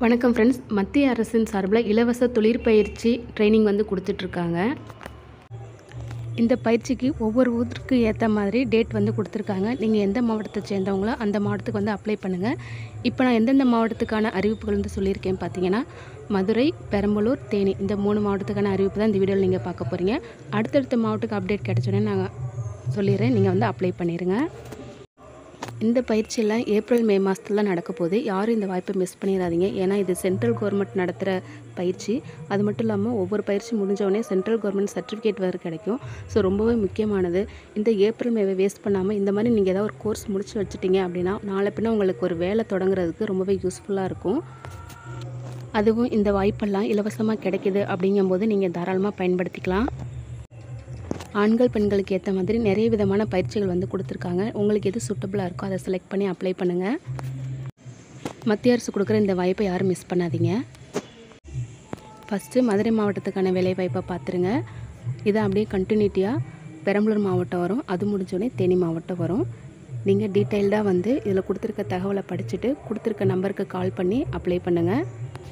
வணக்கம் ஃப்ரெண்ட்ஸ் மத்திய அரசின் சார்பில் இலவச தொழிற்பயிற்சி ட்ரைனிங் வந்து கொடுத்துட்ருக்காங்க இந்த பயிற்சிக்கு ஒவ்வொரு ஊருக்கு ஏற்ற மாதிரி டேட் வந்து கொடுத்துருக்காங்க நீங்கள் எந்த மாவட்டத்தை சேர்ந்தவங்களோ அந்த மாவட்டத்துக்கு வந்து அப்ளை பண்ணுங்கள் இப்போ நான் எந்தெந்த மாவட்டத்துக்கான அறிவிப்புகள் வந்து சொல்லியிருக்கேன் பார்த்தீங்கன்னா மதுரை பெரம்பலூர் தேனி இந்த மூணு மாவட்டத்துக்கான அறிவிப்பு தான் இந்த வீடியோவில் நீங்கள் பார்க்க போகிறீங்க அடுத்தடுத்த மாவட்டத்துக்கு அப்டேட் கிடச்சோன்னே நான் சொல்லிடுறேன் நீங்கள் வந்து அப்ளை பண்ணிடுங்க இந்த பயிற்சியெல்லாம் ஏப்ரல் மே மாதத்துல நடக்க போகுது யாரும் இந்த வாய்ப்பை மிஸ் பண்ணிடாதீங்க ஏன்னா இது சென்ட்ரல் கவர்மெண்ட் நடத்துகிற பயிற்சி அது மட்டும் இல்லாமல் ஒவ்வொரு பயிற்சி முடிஞ்சவொடனே சென்ட்ரல் கவர்மெண்ட் சர்டிஃபிகேட் வேறு கிடைக்கும் ஸோ ரொம்பவே முக்கியமானது இந்த ஏப்ரல் மேவை வேஸ்ட் பண்ணாமல் இந்த மாதிரி நீங்கள் ஏதாவது ஒரு கோர்ஸ் முடிச்சு வச்சுட்டீங்க அப்படின்னா நாளை பின்ன உங்களுக்கு ஒரு வேலை தொடங்குறதுக்கு ரொம்பவே யூஸ்ஃபுல்லாக இருக்கும் அதுவும் இந்த வாய்ப்பெல்லாம் இலவசமாக கிடைக்கிது அப்படிங்கும்போது நீங்கள் தாராளமாக பயன்படுத்திக்கலாம் ஆண்கள் பெண்களுக்கு ஏற்ற மாதிரி நிறைய விதமான பயிற்சிகள் வந்து கொடுத்துருக்காங்க உங்களுக்கு எது சூட்டபுளாக இருக்கோ அதை செலக்ட் பண்ணி அப்ளை பண்ணுங்கள் மத்திய அரசு கொடுக்குற இந்த வாய்ப்பை யாரும் மிஸ் பண்ணாதீங்க ஃபஸ்ட்டு மதுரை மாவட்டத்துக்கான வேலை வாய்ப்பை பார்த்துருங்க இதை அப்படியே கண்டினியூட்டியாக பெரம்பலூர் மாவட்டம் வரும் அது முடிஞ்சோடனே தேனி மாவட்டம் வரும் நீங்கள் டீட்டெயில்டாக வந்து இதில் கொடுத்துருக்க தகவலை படிச்சுட்டு கொடுத்துருக்க நம்பருக்கு கால் பண்ணி அப்ளை பண்ணுங்கள்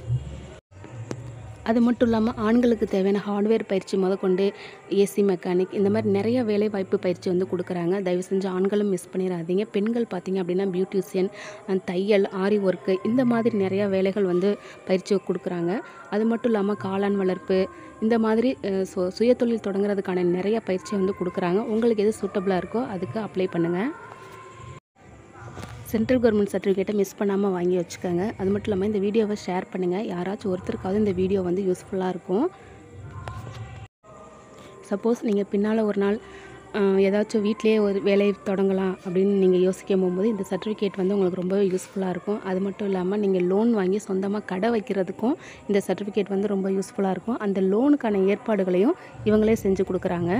அது மட்டும் இல்லாமல் ஆண்களுக்கு தேவையான ஹார்ட்வேர் பயிற்சி முதற்கொண்டு ஏசி மெக்கானிக் இந்த மாதிரி நிறைய வேலை வாய்ப்பு பயிற்சி வந்து கொடுக்குறாங்க தயவு செஞ்சு ஆண்களும் மிஸ் பண்ணிடாதீங்க பெண்கள் பார்த்தீங்க அப்படின்னா பியூட்டிஷியன் தையல் ஆரி ஒர்க்கு இந்த மாதிரி நிறையா வேலைகள் வந்து பயிற்சி கொடுக்குறாங்க அது மட்டும் இல்லாமல் காளான் வளர்ப்பு இந்த மாதிரி அஹ், சு சுயதொழில் தொடங்குறதுக்கான நிறைய பயிற்சி வந்து கொடுக்குறாங்க உங்களுக்கு எது சூட்டபுளாக இருக்கோ அதுக்கு அப்ளை பண்ணுங்கள் சென்ட்ரல் கவர்மெண்ட் சர்டிஃபிகேட்டை மிஸ் பண்ணாமல் வாங்கி வச்சுக்கோங்க அது மட்டும் இல்லாமல் இந்த வீடியோவை ஷேர் பண்ணுங்கள் யாராச்சும் ஒருத்தருக்காவது இந்த வீடியோ வந்து யூஸ்ஃபுல்லாக இருக்கும் சப்போஸ் நீங்கள் பின்னால் ஒரு நாள் ஆஹ், ஏதாச்சும் வீட்டிலேயே ஒரு வேலையை தொடங்கலாம் அப்படின்னு நீங்கள் யோசிக்க போகும்போது இந்த சர்டிஃபிகேட் வந்து உங்களுக்கு ரொம்பவே யூஸ்ஃபுல்லாக இருக்கும் அது மட்டும் இல்லாமல் நீங்கள் லோன் வாங்கி சொந்தமாக கடை வைக்கிறதுக்கும் இந்த சர்டிஃபிகேட் வந்து ரொம்ப யூஸ்ஃபுல்லாக இருக்கும் அந்த லோனுக்கான ஏற்பாடுகளையும் இவங்களே செஞ்சு கொடுக்குறாங்க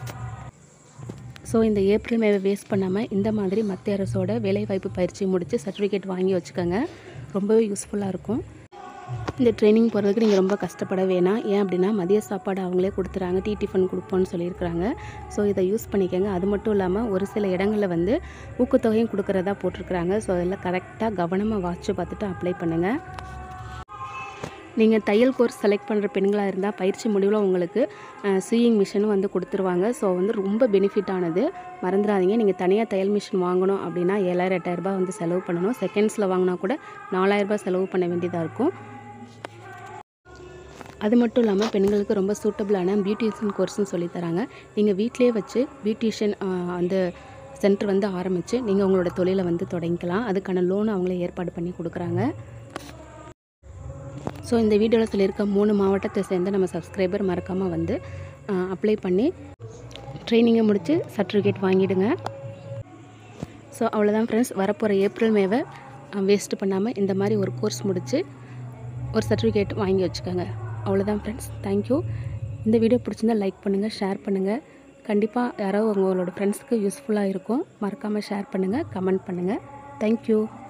ஸோ இந்த ஏப்ரல் மேவை வேஸ்ட் பண்ணாமல் இந்த மாதிரி மத்திய அரசோட வேலைவாய்ப்பு பயிற்சி முடித்து சர்டிஃபிகேட் வாங்கி வச்சுக்கோங்க ரொம்பவே யூஸ்ஃபுல்லாக இருக்கும் இந்த ட்ரைனிங் போகிறதுக்கு நீங்கள் ரொம்ப கஷ்டப்பட வேணாம் ஏன் அப்படின்னா மதிய சாப்பாடு அவங்களே கொடுத்துறாங்க டீ டிஃபன் கொடுப்போம்னு சொல்லியிருக்கிறாங்க ஸோ இதை யூஸ் பண்ணிக்கோங்க அது மட்டும் இல்லாமல் ஒரு சில இடங்களில் வந்து ஊக்கத்தொகையும் கொடுக்குறதா போட்டிருக்கிறாங்க ஸோ அதெல்லாம் கரெக்டாக கவனமாக வாட்ச் பார்த்துட்டு அப்ளை பண்ணுங்கள் நீங்கள் தையல் கோர்ஸ் செலக்ட் பண்ணுற பெண்களாக இருந்தால் பயிற்சி முடிவில் உங்களுக்கு சூயிங் மிஷினும் வந்து கொடுத்துருவாங்க ஸோ வந்து ரொம்ப பெனிஃபிட் ஆனது மறந்துடாதீங்க நீங்கள் தனியாக தையல் மிஷின் வாங்கணும் அப்படின்னா ஏழாயிரம் எட்டாயிரரூபா வந்து செலவு பண்ணணும் செகண்ட்ஸில் வாங்கினா கூட நாலாயிரரூபா செலவு பண்ண வேண்டியதாக இருக்கும் அது மட்டும் இல்லாமல் பெண்களுக்கு ரொம்ப சூட்டபிளான பியூட்டிஷியன் கோர்ஸ்னு சொல்லி தராங்க நீங்கள் வீட்டிலே வச்சு பியூட்டிஷியன் அந்த சென்டர் வந்து ஆரம்பித்து நீங்கள் உங்களோட தொழிலை வந்து தொடங்கிக்கலாம் அதுக்கான லோன் அவங்களே ஏற்பாடு பண்ணி கொடுக்குறாங்க ஸோ இந்த வீடியோவில் சொல்லியிருக்க மூணு மாவட்டத்தை சேர்ந்த நம்ம சப்ஸ்கிரைபர் மறக்காமல் வந்து அப்ளை பண்ணி ட்ரைனிங்கை முடித்து சர்டிஃபிகேட் வாங்கிடுங்க ஸோ அவ்வளோதான் ஃப்ரெண்ட்ஸ் வரப்போகிற ஏப்ரல் மேவை வேஸ்ட் பண்ணாமல் இந்த மாதிரி ஒரு கோர்ஸ் முடித்து ஒரு சர்டிஃபிகேட் வாங்கி வச்சுக்கோங்க அவ்வளோதான் ஃப்ரெண்ட்ஸ் தேங்க்யூ இந்த வீடியோ பிடிச்சிருந்தா லைக் பண்ணுங்கள் ஷேர் பண்ணுங்கள் கண்டிப்பாக யாரோ உங்களோட ஃப்ரெண்ட்ஸ்க்கு யூஸ்ஃபுல்லாக இருக்கும் மறக்காமல் ஷேர் பண்ணுங்கள் கமெண்ட் பண்ணுங்கள் தேங்க்யூ